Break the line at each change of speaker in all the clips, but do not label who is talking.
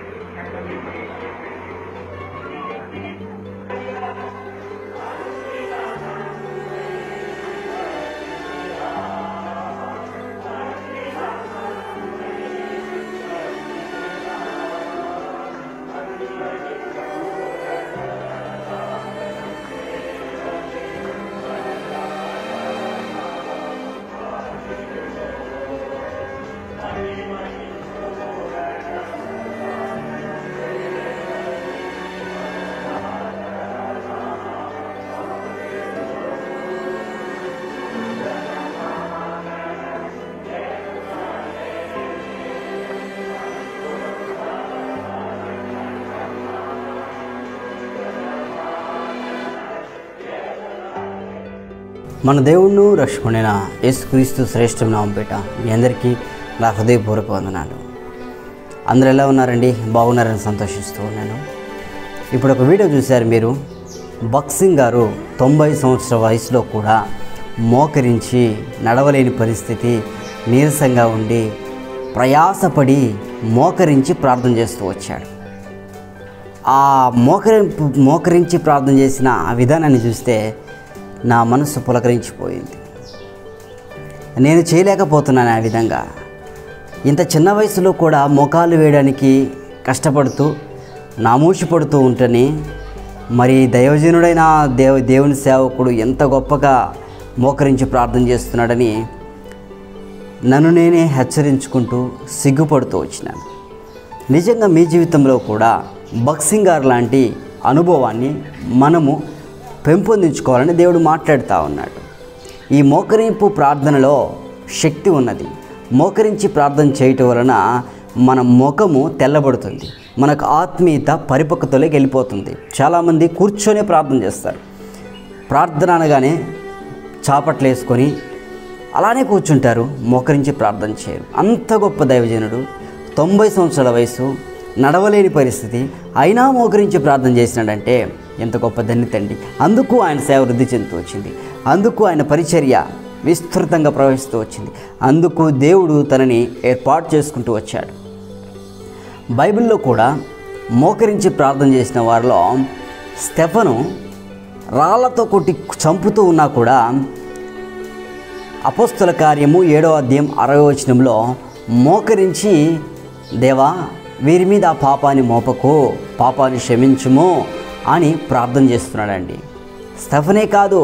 మన దేవుణ్ణు రక్షకుడైన యేసుక్రీస్తు శ్రేష్ఠ నామపేట మీ అందరికీ నా హృదయపూర్వక వందనాలు అందరు ఎలా ఉన్నారండి బాగున్నారని సంతోషిస్తూ ఉన్నాను ఇప్పుడు ఒక వీడియో చూశారు మీరు బక్సింగ్ గారు తొంభై సంవత్సరాల వయసులో కూడా మోకరించి నడవలేని పరిస్థితి నీరసంగా ఉండి ప్రయాసపడి మోకరించి ప్రార్థన చేస్తూ వచ్చాడు ఆ మోకరి మోకరించి ప్రార్థన చేసిన ఆ విధానాన్ని చూస్తే నా మనసు పులకరించిపోయింది నేను చేయలేకపోతున్నాను ఆ విధంగా ఇంత చిన్న వయసులో కూడా మోకాలు వేయడానికి కష్టపడుతూ నామూషిపడుతూ ఉంటని మరి దైవజనుడైన దేవ దేవుని సేవకుడు ఎంత గొప్పగా మోకరించి ప్రార్థన చేస్తున్నాడని నన్ను నేనే హెచ్చరించుకుంటూ సిగ్గుపడుతూ వచ్చినాను నిజంగా మీ జీవితంలో కూడా బక్సింగ్ గారు లాంటి అనుభవాన్ని మనము పెంపొందించుకోవాలని దేవుడు మాట్లాడుతూ ఉన్నాడు ఈ మోకరింపు ప్రార్థనలో శక్తి ఉన్నది మోకరించి ప్రార్థన చేయటం వలన మన ముఖము తెల్లబడుతుంది మనకు ఆత్మీయత పరిపక్వతలోకి వెళ్ళిపోతుంది చాలామంది కూర్చొనే ప్రార్థన చేస్తారు ప్రార్థన అనగానే చాపట్లు వేసుకొని అలానే కూర్చుంటారు మోకరించి ప్రార్థన చేయరు అంత గొప్ప దైవజనుడు తొంభై సంవత్సరాల వయసు నడవలేని పరిస్థితి అయినా మోకరించి ప్రార్థన చేసినాడంటే ఎంత గొప్ప ధన్యతండి అందుకు ఆయన సేవ వృద్ధి చెందుతూ వచ్చింది అందుకు ఆయన పరిచర్య విస్తృతంగా ప్రవహిస్తూ వచ్చింది అందుకు దేవుడు తనని ఏర్పాటు చేసుకుంటూ వచ్చాడు బైబిల్లో కూడా మోకరించి ప్రార్థన చేసిన వారిలో స్టెఫను రాళ్లతో కొట్టి చంపుతూ ఉన్నా కూడా అపోస్తుల కార్యము ఏడో అధ్యాయం అరవై వచనంలో మోకరించి దేవా వీరి మీద ఆ పాపాన్ని మోపకు పాపాన్ని క్షమించుము అని ప్రార్థన చేస్తున్నాడండి స్టెఫనే కాదు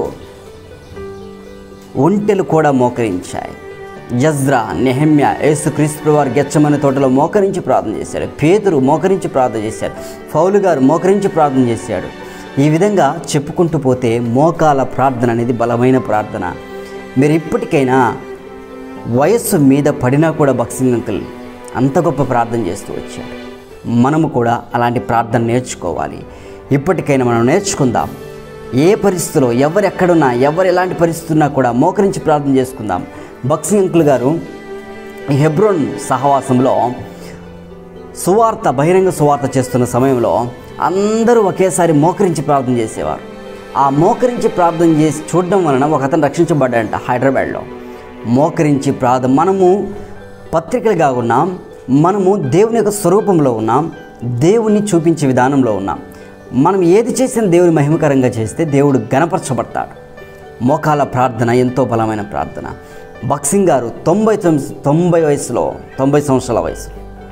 ఒంటెలు కూడా మోకరించాయి జజ్రా నెహమ్య యేసుక్రీస్తు వారు గెచ్చమని తోటలో మోకరించి ప్రార్థన చేశాడు పేతురు మోకరించి ప్రార్థన చేశాడు ఫౌలు గారు మోకరించి ప్రార్థన చేశాడు ఈ విధంగా చెప్పుకుంటూ పోతే మోకాల ప్రార్థన అనేది బలమైన ప్రార్థన మీరు ఇప్పటికైనా వయస్సు మీద పడినా కూడా బక్సింగ్ అంకుల్ అంత గొప్ప ప్రార్థన చేస్తూ వచ్చాడు మనము కూడా అలాంటి ప్రార్థన నేర్చుకోవాలి ఇప్పటికైనా మనం నేర్చుకుందాం ఏ పరిస్థితిలో ఎవరు ఎక్కడున్నా ఎవరు ఎలాంటి పరిస్థితి ఉన్నా కూడా మోకరించి ప్రార్థన చేసుకుందాం బక్సింగ్ అంకుల్ గారు ఈ హెబ్రోన్ సహవాసంలో సువార్త బహిరంగ సువార్త చేస్తున్న సమయంలో అందరూ ఒకేసారి మోకరించి ప్రార్థన చేసేవారు ఆ మోకరించి ప్రార్థన చేసి చూడడం వలన ఒక అతను రక్షించబడ్డాడంట హైదరాబాద్లో మోకరించి ప్రార్థన మనము పత్రికలుగా ఉన్నాం మనము దేవుని యొక్క స్వరూపంలో ఉన్నాం దేవుని చూపించే విధానంలో ఉన్నాం మనం ఏది చేసిన దేవుని మహిమకరంగా చేస్తే దేవుడు గణపరచబడతాడు మోకాల ప్రార్థన ఎంతో బలమైన ప్రార్థన బక్సింగ్ గారు తొంభై తొమ్మిది తొంభై వయసులో తొంభై సంవత్సరాల వయసు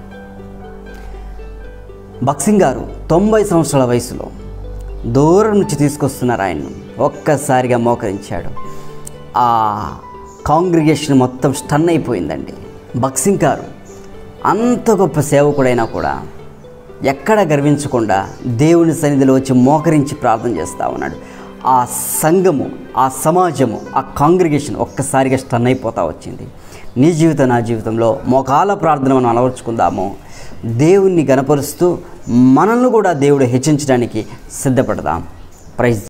బక్సింగ్ గారు తొంభై సంవత్సరాల వయసులో దూరం నుంచి తీసుకొస్తున్నారు ఆయన్ను ఒక్కసారిగా మోకరించాడు ఆ కాంగ్రిగేషన్ మొత్తం స్టన్ అయిపోయిందండి బక్సింగ్ గారు అంత గొప్ప సేవకుడైనా కూడా ఎక్కడ గర్వించకుండా దేవుని సన్నిధిలో వచ్చి మోకరించి ప్రార్థన చేస్తూ ఉన్నాడు ఆ సంఘము ఆ సమాజము ఆ కాంగ్రిగేషన్ ఒక్కసారిగా స్టన్ అయిపోతూ వచ్చింది నీ జీవితం నా జీవితంలో మోకాల ప్రార్థన మనం అలవర్చుకుందాము దేవుణ్ణి గనపరుస్తూ మనల్ని కూడా దేవుడు హెచ్చించడానికి సిద్ధపడదాం ప్రైజ్